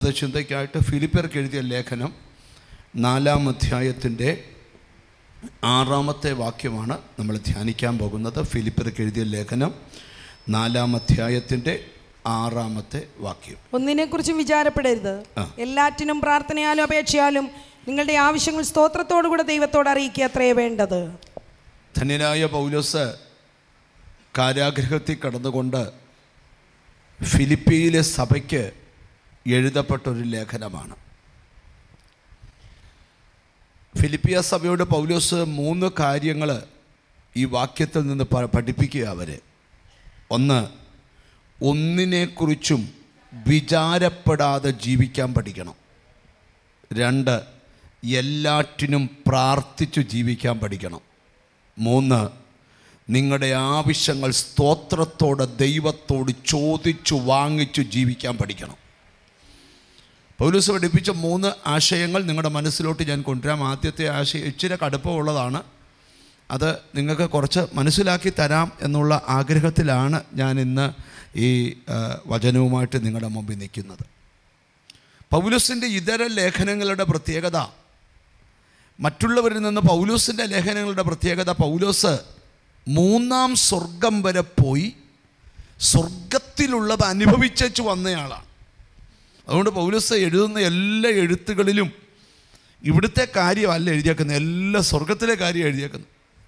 ചിന്തയ്ക്കായിട്ട് ഫിലിപ്പിയർക്ക് എഴുതിയ ലേഖനം നാലാം അധ്യായത്തിൻ്റെ ആറാമത്തെ വാക്യമാണ് നമ്മൾ ധ്യാനിക്കാൻ പോകുന്നത് ഫിലിപ്പിയർക്ക് എഴുതിയ ലേഖനം നാലാം അധ്യായത്തിൻ്റെ ആറാമത്തെ വാക്യം ഒന്നിനെക്കുറിച്ചും വിചാരപ്പെടരുത് ആ. എല്ലാറ്റിനും പ്രാർത്ഥനയാലും അപേക്ഷയാലും നിങ്ങളുടെ ആവശ്യങ്ങൾ സ്തോത്രത്തോടുകൂടെ ദൈവത്തോട് അറിയിക്കുക അത്രയേ വേണ്ടത് ധന്യനായ പൗലോസ് കാരാഗൃഹത്തിൽ കടന്നുകൊണ്ട് ഫിലിപ്പിയിലെ സഭയ്ക്ക് എഴുതപ്പെട്ട ഒരു ലേഖനമാണ് ഫിലിപ്പിയ സഭയോട് പൗലോസ് മൂന്ന് കാര്യങ്ങൾ ഈ വാക്യത്തിൽ നിന്ന് പ- പഠിപ്പിക്കുക അവരെ ഒന്ന് ഒന്നിനെക്കുറിച്ചും വിചാരപ്പെടാതെ ജീവിക്കാൻ പഠിക്കണം രണ്ട് എല്ലാറ്റിനും പ്രാർത്ഥിച്ചു ജീവിക്കാൻ പഠിക്കണം മൂന്ന് നിങ്ങളുടെ ആവശ്യങ്ങൾ സ്തോത്രത്തോടെ ദൈവത്തോട് ചോദിച്ചു വാങ്ങിച്ചു ജീവിക്കാൻ പഠിക്കണം പൗലൂസ് പഠിപ്പിച്ച മൂന്ന് ആശയങ്ങൾ നിങ്ങളുടെ മനസ്സിലോട്ട് ഞാൻ കൊണ്ടുവരാം ആദ്യത്തെ ആശയം ഇച്ചിരി കടുപ്പമുള്ളതാണ് അത് നിങ്ങൾക്ക് കുറച്ച് മനസ്സിലാക്കി തരാം എന്നുള്ള ആഗ്രഹത്തിലാണ് ഞാൻ ഇന്ന് ഈ ആ, വചനവുമായിട്ട് നിങ്ങളുടെ മുമ്പിൽ നിൽക്കുന്നത് പൗലൂസിൻ്റെ ഇതര ലേഖനങ്ങളുടെ പ്രത്യേകത മറ്റുള്ളവരിൽ നിന്ന് പൗലൂസിൻ്റെ ലേഖനങ്ങളുടെ പ്രത്യേകത പൗലോസ് മൂന്നാം സ്വർഗം വരെ പോയി സ്വർഗത്തിലുള്ളത് അനുഭവിച്ചു വന്നയാളാണ് അതുകൊണ്ട് പൗലോസ് എഴുതുന്ന എല്ലാ എഴുത്തുകളിലും ഇവിടുത്തെ കാര്യമല്ല എഴുതിയേക്കുന്നത് എല്ലാ സ്വർഗത്തിലെ കാര്യം എഴുതിയേക്കുന്നത്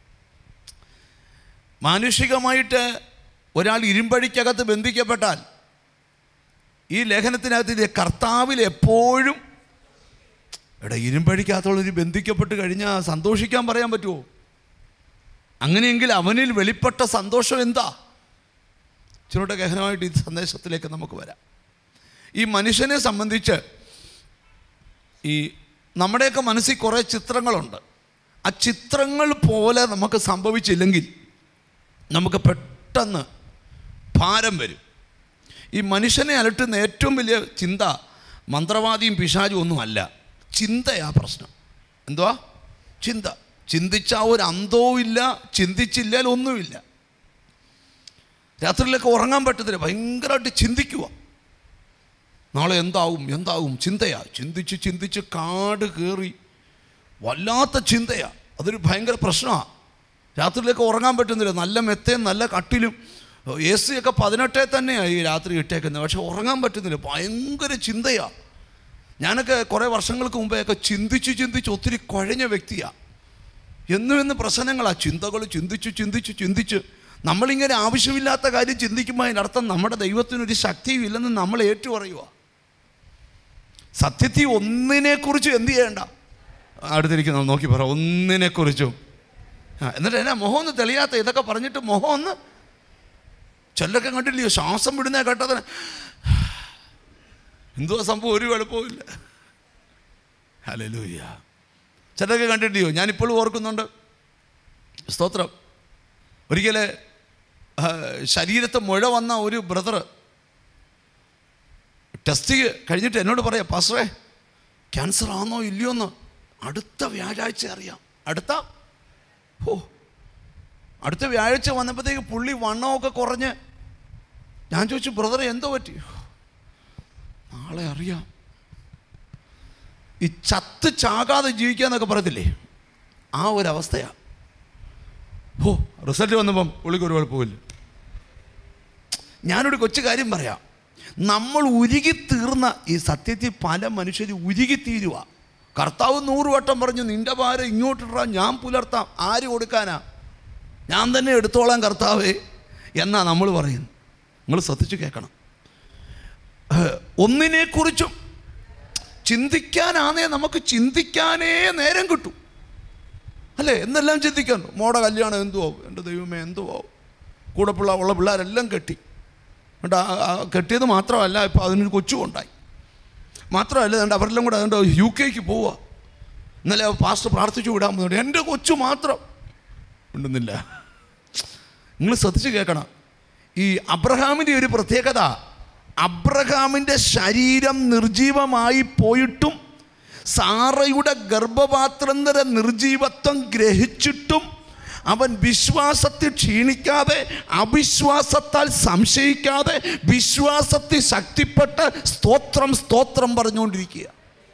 മാനുഷികമായിട്ട് ഒരാൾ ഇരുമ്പഴിക്കകത്ത് ബന്ധിക്കപ്പെട്ടാൽ ഈ ലേഖനത്തിനകത്ത് ഇത് കർത്താവിൽ എപ്പോഴും എടാ ഇരുമ്പഴിക്കകത്തുള്ളൊരു ബന്ധിക്കപ്പെട്ട് കഴിഞ്ഞാൽ സന്തോഷിക്കാൻ പറയാൻ പറ്റുമോ അങ്ങനെയെങ്കിൽ അവനിൽ വെളിപ്പെട്ട സന്തോഷം എന്താ ഇച്ചിരൂടെ ഗഹനമായിട്ട് ഈ സന്ദേശത്തിലേക്ക് നമുക്ക് വരാം ഈ മനുഷ്യനെ സംബന്ധിച്ച് ഈ നമ്മുടെയൊക്കെ മനസ്സിൽ കുറേ ചിത്രങ്ങളുണ്ട് ആ ചിത്രങ്ങൾ പോലെ നമുക്ക് സംഭവിച്ചില്ലെങ്കിൽ നമുക്ക് പെട്ടെന്ന് ഭാരം വരും ഈ മനുഷ്യനെ അലട്ടുന്ന ഏറ്റവും വലിയ ചിന്ത മന്ത്രവാദിയും പിശാചും ഒന്നുമല്ല ചിന്തയാ പ്രശ്നം എന്തുവാ ചിന്ത ചിന്തിച്ചാൽ ഒരു അന്തവും ഇല്ല ചിന്തിച്ചില്ലാൽ ഒന്നുമില്ല രാത്രിയിലൊക്കെ ഉറങ്ങാൻ പറ്റത്തില്ല ഭയങ്കരമായിട്ട് ചിന്തിക്കുക നാളെ എന്താവും എന്താവും ചിന്തയാ ചിന്തിച്ച് ചിന്തിച്ച് കാട് കയറി വല്ലാത്ത ചിന്തയാ അതൊരു ഭയങ്കര പ്രശ്നമാണ് രാത്രിയിലൊക്കെ ഉറങ്ങാൻ പറ്റുന്നില്ല നല്ല മെത്തയും നല്ല കട്ടിലും എ സി ഒക്കെ പതിനെട്ടേ തന്നെയാണ് ഈ രാത്രി ഇട്ടേക്കുന്നത് പക്ഷെ ഉറങ്ങാൻ പറ്റുന്നില്ല ഭയങ്കര ചിന്തയാ ഞാനൊക്കെ കുറേ വർഷങ്ങൾക്ക് മുമ്പേയൊക്കെ ചിന്തിച്ച് ചിന്തിച്ച് ഒത്തിരി കുഴഞ്ഞ വ്യക്തിയാണ് എന്നും എന്നും പ്രശ്നങ്ങളാ ചിന്തകൾ ചിന്തിച്ച് ചിന്തിച്ച് ചിന്തിച്ച് നമ്മളിങ്ങനെ ആവശ്യമില്ലാത്ത കാര്യം ചിന്തിക്കുമ്പോൾ അതിനർത്ഥം നമ്മുടെ ദൈവത്തിനൊരു ശക്തിയും ഇല്ലെന്ന് നമ്മൾ ഏറ്റു പറയുക സത്യത്തിൽ ഒന്നിനെക്കുറിച്ചും എന്ത് ചെയ്യണ്ട അടുത്തിരിക്കുന്ന നോക്കി പറ ഒന്നിനെക്കുറിച്ചും ആ എന്നിട്ട് എന്നാ മുഖം ഒന്ന് തെളിയാത്ത ഇതൊക്കെ പറഞ്ഞിട്ട് മുഖം ഒന്ന് ചിലരൊക്കെ കണ്ടില്ലയോ ശ്വാസം വിടുന്ന കേട്ടതിന് എന്തുവാ സംഭവം ഒരു കുഴപ്പമില്ല ഹലലൂയ്യ ചിലരൊക്കെ കണ്ടിട്ടില്ലയോ ഞാനിപ്പോഴും ഓർക്കുന്നുണ്ട് സ്തോത്രം ഒരിക്കൽ ശരീരത്ത് മുഴ വന്ന ഒരു ബ്രദർ ടെസ്റ്റ് കഴിഞ്ഞിട്ട് എന്നോട് പറയാം പാസ്റ്ററേ ക്യാൻസർ ആണോ ഇല്ലയോ എന്ന് അടുത്ത വ്യാഴാഴ്ച അറിയാം അടുത്ത ഓ അടുത്ത വ്യാഴാഴ്ച വന്നപ്പോഴത്തേക്ക് പുള്ളി വണ്ണമൊക്കെ കുറഞ്ഞ് ഞാൻ ചോദിച്ചു ബ്രദറെ എന്തോ പറ്റി നാളെ അറിയാം ഈ ചത്ത് ചാകാതെ ജീവിക്കുക എന്നൊക്കെ പറയത്തില്ലേ ആ ഒരു അവസ്ഥയാ ഓ റിസൾട്ട് വന്നപ്പം പുള്ളിക്ക് ഒരു കുഴപ്പമില്ല ഞാനൊരു കൊച്ചു കാര്യം പറയാം നമ്മൾ ഉരുകിത്തീർന്ന ഈ സത്യത്തിൽ പല മനുഷ്യർ ഉരുകിത്തീരുക കർത്താവ് നൂറ് വട്ടം പറഞ്ഞു നിന്റെ ഭാരം ഇങ്ങോട്ടിടാ ഞാൻ പുലർത്താം ആര് കൊടുക്കാനാ ഞാൻ തന്നെ എടുത്തോളാം കർത്താവേ എന്നാ നമ്മൾ പറയുന്നത് നിങ്ങൾ ശ്രദ്ധിച്ച് കേൾക്കണം ഏഹ്, ഒന്നിനെക്കുറിച്ചും ചിന്തിക്കാനാണേ നമുക്ക് ചിന്തിക്കാനേ നേരം കിട്ടും അല്ലേ എന്നെല്ലാം ചിന്തിക്കാൻ മോടെ കല്യാണം എന്തുവാ എൻ്റെ ദൈവമേ എന്തുവാ കൂടെ പിള്ള ഉള്ള പിള്ളേരെല്ലാം കെട്ടി എന്നിട്ട് ആ- ആ കെട്ടിയത് മാത്രമല്ല ഇപ്പോൾ അതിനൊരു കൊച്ചും ഉണ്ടായി മാത്രമല്ല അതുകൊണ്ട് അവരെല്ലാം കൂടെ അതുകൊണ്ട് യു കെക്ക് പോവുക ഇന്നലെ പാസ്റ്റർ പ്രാർത്ഥിച്ചു വിടാൻ പോകുന്നുണ്ട് എൻ്റെ കൊച്ചു മാത്രം ഉണ്ടെന്നില്ല നിങ്ങൾ ശ്രദ്ധിച്ച് കേൾക്കണം ഈ അബ്രഹാമിൻ്റെ ഒരു പ്രത്യേകത അബ്രഹാമിൻ്റെ ശരീരം നിർജീവമായി പോയിട്ടും സാറയുടെ ഗർഭപാത്രന്തര നിർജീവത്വം ഗ്രഹിച്ചിട്ടും അവൻ വിശ്വാസത്തിൽ ക്ഷീണിക്കാതെ അവിശ്വാസത്താൽ സംശയിക്കാതെ വിശ്വാസത്തിൽ ശക്തിപ്പെട്ട് സ്തോത്രം സ്തോത്രം പറഞ്ഞുകൊണ്ടിരിക്കുക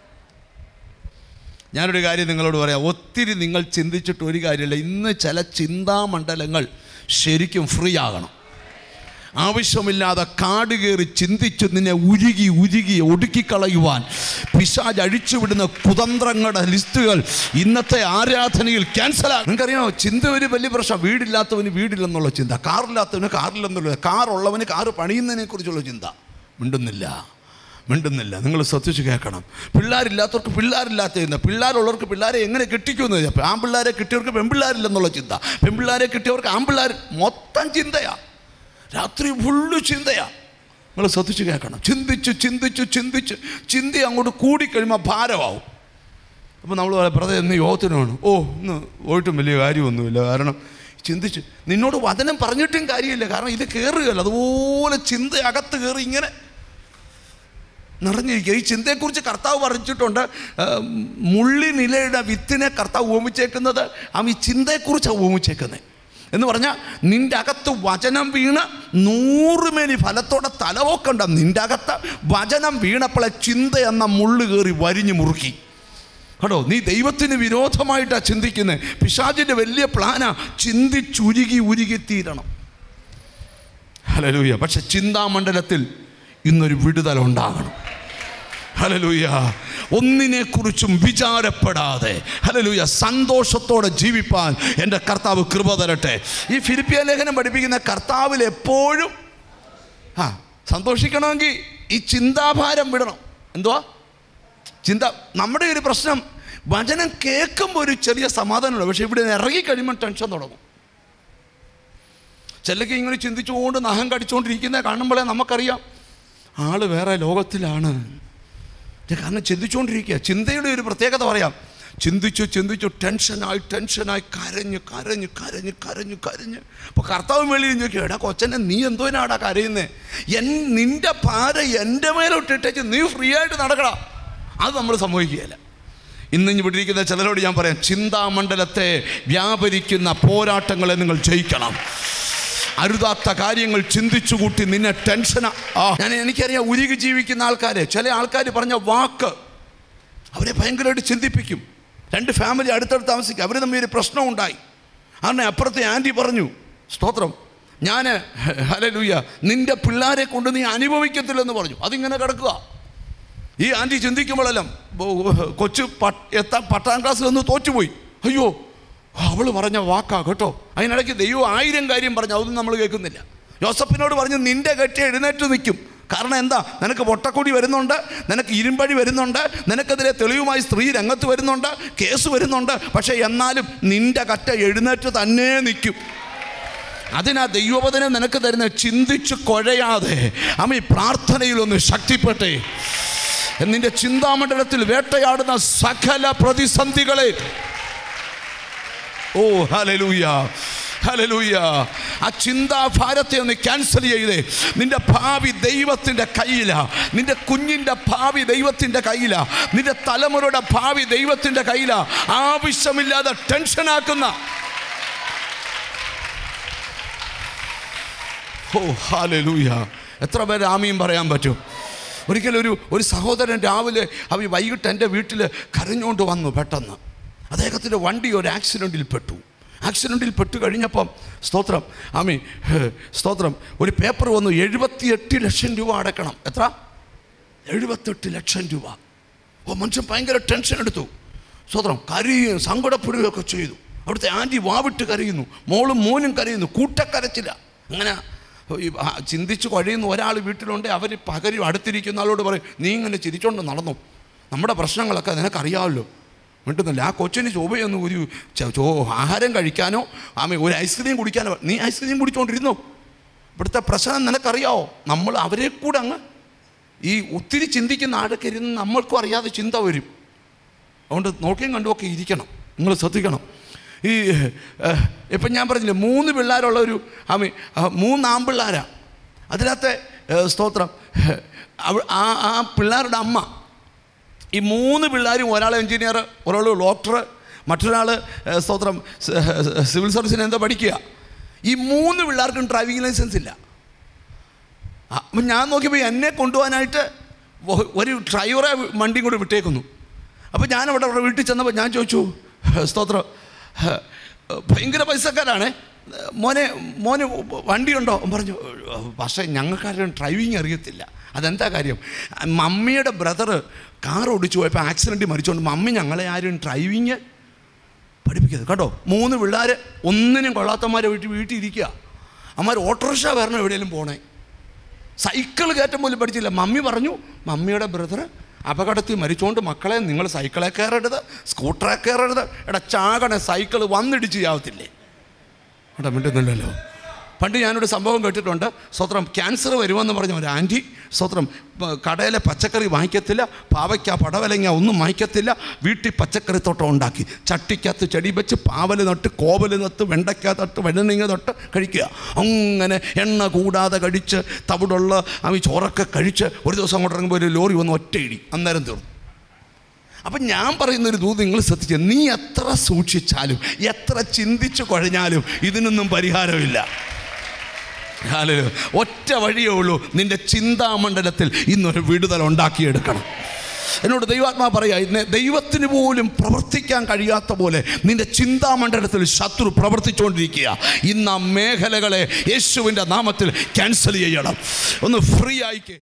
ഞാനൊരു കാര്യം നിങ്ങളോട് പറയാം ഒത്തിരി നിങ്ങൾ ചിന്തിച്ചിട്ട് ഒരു കാര്യമില്ല ഇന്ന് ചില ചിന്താമണ്ഡലങ്ങൾ ശരിക്കും ഫ്രീ ആകണം ആവശ്യമില്ലാതെ കാട് കയറി ചിന്തിച്ച് നിന്നെ ഉരുകി ഉരുകി ഒടുക്കിക്കളയുവാൻ പിശാജ് അഴിച്ചുവിടുന്ന കുതന്ത്രങ്ങളുടെ ലിസ്റ്റുകൾ ഇന്നത്തെ ആരാധനയിൽ ക്യാൻസലാണ് നിങ്ങൾക്കറിയാമോ ചിന്ത ഒരു വലിയ പ്രശ്നം വീടില്ലാത്തവന് വീടില്ലെന്നുള്ള ചിന്ത കാറില്ലാത്തവന് കാറില്ലെന്നുള്ള കാറുള്ളവന് കാറ് പണിയുന്നതിനെ കുറിച്ചുള്ള ചിന്ത മിണ്ടുന്നില്ല മിണ്ടുന്നില്ല നിങ്ങൾ ശ്രദ്ധിച്ച് കേൾക്കണം പിള്ളേരില്ലാത്തവർക്ക് പിള്ളേരില്ലാത്ത ചിന്ത പിള്ളേരുള്ളവർക്ക് പിള്ളേരെ എങ്ങനെ കിട്ടിക്കുമെന്ന് ആൺപിള്ളേരെ കിട്ടിയവർക്ക് പെൺപിള്ളേരില്ലെന്നുള്ള ചിന്ത പെൺപിള്ളേരെ കിട്ടിയവർക്ക് ആൺപിള്ളേർ മൊത്തം ചിന്തയാണ് രാത്രി ഫുള്ള് ചിന്തയാ നിങ്ങൾ ശ്രദ്ധിച്ച് കേൾക്കണം ചിന്തിച്ച് ചിന്തിച്ച് ചിന്തിച്ച് ചിന്ത അങ്ങോട്ട് കൂടിക്കഴിയുമ്പോൾ ഭാരമാവും അപ്പോൾ നമ്മൾ പറയാം ബ്രദർ ഇന്ന് യോഗത്തിനാണ് ഓ ഇന്ന് പോയിട്ടും വലിയ കാര്യമൊന്നുമില്ല കാരണം ചിന്തിച്ച് നിന്നോട് വചനം പറഞ്ഞിട്ടും കാര്യമില്ല കാരണം ഇത് കയറുകയല്ല അതുപോലെ ചിന്ത അകത്ത് കയറി ഇങ്ങനെ നിറഞ്ഞിരിക്കുക ഈ ചിന്തയെക്കുറിച്ച് കർത്താവ് പറഞ്ഞിട്ടുണ്ട് ആ, മുള്ളിനിലയുടെ വിത്തിനെ കർത്താവ് ഓമിച്ചേക്കുന്നത് ആ ഈ ചിന്തയെക്കുറിച്ചാണ് ഓമിച്ചേക്കുന്നത് എന്ന് പറഞ്ഞാൽ നിൻ്റെ അകത്ത് വചനം വീണ് നൂറുമേനി ഫലത്തോടെ തലവോക്കണ്ട നിൻ്റെ അകത്ത് വചനം വീണപ്പോളെ ചിന്ത എന്ന മുള്ളു കയറി വരിഞ്ഞു മുറുക്കി കേട്ടോ നീ ദൈവത്തിന് വിരോധമായിട്ടാണ് ചിന്തിക്കുന്നത് പിശാചിൻ്റെ വലിയ പ്ലാനാ ചിന്തിച്ചുരുകി ഉരുകി തീരണം ഹലലൂയ പക്ഷെ ചിന്താമണ്ഡലത്തിൽ ഇന്നൊരു വിടുതൽ ഉണ്ടാകണം ഹലലൂയ ഒന്നിനെക്കുറിച്ചും വിചാരപ്പെടാതെ ഹലലൂയ സന്തോഷത്തോടെ ജീവിപ്പാൻ എൻ്റെ കർത്താവ് കൃപ തരട്ടെ ഈ ഫിലിപ്പിയ ലേഖനം പഠിപ്പിക്കുന്ന കർത്താവിൽ എപ്പോഴും ആ സന്തോഷിക്കണമെങ്കിൽ ഈ ചിന്താഭാരം വിടണം എന്തുവാ ചിന്ത നമ്മുടെ ഒരു പ്രശ്നം വചനം കേൾക്കുമ്പോൾ ഒരു ചെറിയ സമാധാനമുള്ളൂ പക്ഷെ ഇവിടെ ഇറങ്ങി കഴിയുമ്പോൾ ടെൻഷൻ തുടങ്ങും ചിലക്ക് ഇങ്ങനെ ചിന്തിച്ചുകൊണ്ട് നഖം കടിച്ചുകൊണ്ടിരിക്കുന്നത് കാണുമ്പോഴേ നമുക്കറിയാം ആള് വേറെ ലോകത്തിലാണ് ഇത് കാരണം ചിന്തിച്ചുകൊണ്ടിരിക്കുക ചിന്തയുടെ ഒരു പ്രത്യേകത പറയാം ചിന്തിച്ചു ചിന്തിച്ചു ടെൻഷനായി ടെൻഷനായി കരഞ്ഞ് കരഞ്ഞ് കരഞ്ഞ് കരഞ്ഞ് കരഞ്ഞ് അപ്പോൾ കർത്താവ് വെളിയിൽ ചോദിക്കും എടാ കൊച്ചനെ നീ എന്തോനാടാ കരയുന്നേ എൻ നിന്റെ ഭാര എൻ്റെ മേലോട്ടിട്ടേച്ച് നീ ഫ്രീ ആയിട്ട് നടക്കടാ അത് നമ്മൾ സംഭവിക്കുകയില്ല ഇന്ന് ഇവിടെ ഇരിക്കുന്ന ചിലരോട് ഞാൻ പറയാം ചിന്താമണ്ഡലത്തെ വ്യാപരിക്കുന്ന പോരാട്ടങ്ങളെ നിങ്ങൾ ജയിക്കണം അരുതാത്ത കാര്യങ്ങൾ ചിന്തിച്ചു കൂട്ടി നിന്നെ ടെൻഷനാ ആ ഞാൻ എനിക്കറിയാം ഉരുകി ജീവിക്കുന്ന ആൾക്കാരെ ചില ആൾക്കാർ പറഞ്ഞ വാക്ക് അവരെ ഭയങ്കരമായിട്ട് ചിന്തിപ്പിക്കും രണ്ട് ഫാമിലി അടുത്തടുത്ത് താമസിക്കുക അവർ തമ്മിൽ ഒരു പ്രശ്നം ഉണ്ടായി അങ്ങനെ അപ്പുറത്തെ ആൻറ്റി പറഞ്ഞു സ്തോത്രം ഞാൻ ഹലലൂയ നിന്റെ പിള്ളേരെ കൊണ്ട് നീ അനുഭവിക്കത്തില്ലെന്ന് പറഞ്ഞു അതിങ്ങനെ കിടക്കുക ഈ ആൻറ്റി ചിന്തിക്കുമ്പോഴെല്ലാം ബോ- കൊച്ചു പട്ട് എത്താൻ പത്താം ക്ലാസ്സിൽ ഒന്ന് തോറ്റുപോയി അയ്യോ അവൾ പറഞ്ഞ വാക്കാ കേട്ടോ അതിനിടയ്ക്ക് ദൈവം ആയിരം കാര്യം പറഞ്ഞു അതൊന്നും നമ്മൾ കേൾക്കുന്നില്ല ജോസഫിനോട് പറഞ്ഞു നിന്റെ കെട്ടി എഴുന്നേറ്റ് നിൽക്കും കാരണം എന്താ നിനക്ക് പൊട്ടക്കൊടി വരുന്നുണ്ട് നിനക്ക് ഇരുമ്പഴി വരുന്നുണ്ട് നിനക്കെതിരെ തെളിവുമായി സ്ത്രീ രംഗത്ത് വരുന്നുണ്ട് കേസ് വരുന്നുണ്ട് പക്ഷേ എന്നാലും നിന്റെ കറ്റ എഴുന്നേറ്റ് തന്നെ നിൽക്കും അതിനാ ദൈവവചനം നിനക്ക് തരുന്ന ചിന്തിച്ച് കുഴയാതെ അമ്മ ഈ പ്രാർത്ഥനയിലൊന്ന് ശക്തിപ്പെട്ടേ നിന്റെ ചിന്താമണ്ഡലത്തിൽ വേട്ടയാടുന്ന സകല പ്രതിസന്ധികളെ ഓ ഹലലൂയ ഹലലൂയ ആ ചിന്താഭാരത്തെ ഒന്ന് ക്യാൻസൽ ചെയ്തേ നിന്റെ ഭാവി ദൈവത്തിൻ്റെ കയ്യിലാ നിന്റെ കുഞ്ഞിൻ്റെ ഭാവി ദൈവത്തിൻ്റെ കയ്യിലാ നിന്റെ തലമുറയുടെ ഭാവി ദൈവത്തിൻ്റെ കയ്യിലാ ആവശ്യമില്ലാതെ ടെൻഷനാക്കുന്ന ഓ ഹാലലൂയ എത്ര പേര് ആമിയും പറയാൻ പറ്റും ഒരിക്കലും ഒരു ഒരു സഹോദരൻ രാവിലെ അവ വൈകിട്ട് എൻ്റെ വീട്ടിൽ കരഞ്ഞുകൊണ്ട് വന്നു പെട്ടെന്ന് അദ്ദേഹത്തിൻ്റെ വണ്ടി ഒരു ആക്സിഡൻറ്റിൽ പെട്ടു ആക്സിഡൻറ്റിൽ പെട്ടു കഴിഞ്ഞപ്പം സ്തോത്രം ആമി ഹേ, സ്തോത്രം ഒരു പേപ്പർ വന്നു എഴുപത്തിയെട്ട് ലക്ഷം രൂപ അടക്കണം എത്ര എഴുപത്തെട്ട് ലക്ഷം രൂപ ഓ മനുഷ്യൻ ഭയങ്കര ടെൻഷൻ എടുത്തു സ്വതന്ത്രം കരയുകയും സങ്കടപ്പെടുകയൊക്കെ ചെയ്തു അവിടുത്തെ ആൻറ്റി വാവിട്ട് കരയുന്നു മോളും മോനും കരയുന്നു കൂട്ടക്കരച്ചില്ല അങ്ങനെ ഈ ആ ചിന്തിച്ച് കഴിയുന്ന ഒരാൾ വീട്ടിലുണ്ട് അവർ പകരും അടുത്തിരിക്കുന്ന ആളോട് പറയും നീ ഇങ്ങനെ ചിരിച്ചോണ്ട് നടന്നു നമ്മുടെ പ്രശ്നങ്ങളൊക്കെ നിനക്കറിയാമല്ലോ മിണ്ടുന്നില്ല ആ കൊച്ചിന് ചൊവ്വയൊന്നും ഒരു ച- ചോ ആഹാരം കഴിക്കാനോ ആമ ഒരു ഐസ്ക്രീം കുടിക്കാനോ നീ ഐസ്ക്രീം കുടിച്ചോണ്ടിരുന്നോ ഇവിടുത്തെ പ്രശ്നം നിനക്കറിയാവോ നമ്മൾ അവരെ കൂടെ അങ്ങ് ഈ ഒത്തിരി ചിന്തിക്കുന്ന ആടൊക്കെ ഇരുന്ന് നമ്മൾക്കും അറിയാതെ ചിന്ത വരും അതുകൊണ്ട് നോക്കിയും കണ്ടുമൊക്കെ ഇരിക്കണം നിങ്ങൾ ശ്രദ്ധിക്കണം ഈ ഏഹ്, ഇപ്പം ഞാൻ പറഞ്ഞില്ലേ മൂന്ന് പിള്ളേരുള്ള ഒരു ആമി ആ, മൂന്ന് ആൺപിള്ളേരാ അതിനകത്തെ ഏഹ്, സ്തോത്രം ഏഹ്, അവ- ആ ആ പിള്ളേരുടെ അമ്മ ഈ മൂന്ന് പിള്ളേരും ഒരാൾ എഞ്ചിനീയർ ഒരാൾ ഡോക്ടർ മറ്റൊരാൾ ഏഹ്, സ്തോത്രം സ്- സിവിൽ സർവീസിന് എന്താ പഠിക്കുക ഈ മൂന്ന് പിള്ളേർക്കും ഡ്രൈവിംഗ് ലൈസൻസ് ഇല്ല അപ്പം ഞാൻ നോക്കിയപ്പോൾ എന്നെ കൊണ്ടുപോകാനായിട്ട് ഒ- ഒരു ഡ്രൈവറെ വണ്ടിയും കൂടെ വിട്ടേക്കുന്നു അപ്പോൾ ഞാൻ അവിടെ അവിടെ വീട്ടിൽ ചെന്നപ്പോൾ ഞാൻ ചോദിച്ചു സ്തോത്രം ഭയങ്കര പൈസക്കാരാണ് മോനെ മോന് വണ്ടിയുണ്ടോ അവൻ പറഞ്ഞു പക്ഷേ ഞങ്ങൾക്കാരും ഡ്രൈവിങ് അറിയത്തില്ല അതെന്താ കാര്യം മമ്മിയുടെ ബ്രദർ കാർ ഓടിച്ചു പോയപ്പോൾ ആക്സിഡൻറ്റ് മരിച്ചുകൊണ്ട് മമ്മി ഞങ്ങളെ ആരും ഡ്രൈവിങ് പഠിപ്പിക്കരുത് കേട്ടോ മൂന്ന് പിള്ളേർ ഒന്നിനും കൊള്ളാത്തമാരെ വീട്ടിൽ വീട്ടിൽ ഇരിക്കുക അമ്മമാർ ഓട്ടോറിക്ഷ വരണം എവിടെയെങ്കിലും പോണേ സൈക്കിൾ കയറ്റം പോലും പഠിച്ചില്ല മമ്മി പറഞ്ഞു മമ്മിയുടെ ബ്രദർ അപകടത്തിൽ മരിച്ചുകൊണ്ട് മക്കളെ നിങ്ങൾ സൈക്കിളെ കയറരുത് സ്കൂട്ടറെ കയറരുത് എടാ ചാകണ സൈക്കിൾ വന്നിടിച്ച് ചാവത്തില്ലേ എടാ മിണ്ടുന്നില്ലല്ലോ പണ്ട് ഞാനൊരു സംഭവം കേട്ടിട്ടുണ്ട് സ്വത്രം ക്യാൻസർ വരുമെന്ന് പറഞ്ഞ ഒരു ആൻറ്റി സ്വത്രം പ- കടയിലെ പച്ചക്കറി വാങ്ങിക്കത്തില്ല പാവയ്ക്ക പടവലങ്ങ ഒന്നും വാങ്ങിക്കത്തില്ല വീട്ടിൽ പച്ചക്കറി തോട്ടം ഉണ്ടാക്കി ചട്ടിക്കകത്ത് ചെടി വെച്ച് പാവൽ നട്ട് കോവൽ നട്ട് വെണ്ടയ്ക്ക തൊട്ട് വെണ്ണങ്ങ തൊട്ട് കഴിക്കുക അങ്ങനെ എണ്ണ കൂടാതെ കഴിച്ച് തവിടുള്ള ആ ഈ ചോറൊക്കെ കഴിച്ച് ഒരു ദിവസം അങ്ങോട്ട് ഇറങ്ങുമ്പോൾ ഒരു ലോറി വന്ന് ഒറ്റയിടി അന്നേരം തീർന്നു അപ്പം ഞാൻ പറയുന്നൊരു ദൂത് നിങ്ങൾ ശ്രദ്ധിക്കുക നീ എത്ര സൂക്ഷിച്ചാലും എത്ര ചിന്തിച്ചു കുഴഞ്ഞാലും ഇതിനൊന്നും പരിഹാരമില്ല ഹല്ലേലൂയ. ഒറ്റ വഴിയേ ഉള്ളൂ നിന്റെ ചിന്താമണ്ഡലത്തിൽ ഇന്നൊരു വിടുതൽ ഉണ്ടാക്കിയെടുക്കണം എന്നോട് ദൈവാത്മാ പറയാ ഇന്ന് ദൈവത്തിന് പോലും പ്രവർത്തിക്കാൻ കഴിയാത്ത പോലെ നിന്റെ ചിന്താമണ്ഡലത്തിൽ ശത്രു പ്രവർത്തിച്ചുകൊണ്ടിരിക്കുക ഇന്ന് ആ മേഖലകളെ യേശുവിൻ്റെ നാമത്തിൽ ക്യാൻസൽ ചെയ്യണം ഒന്ന് ഫ്രീ ആയിക്ക്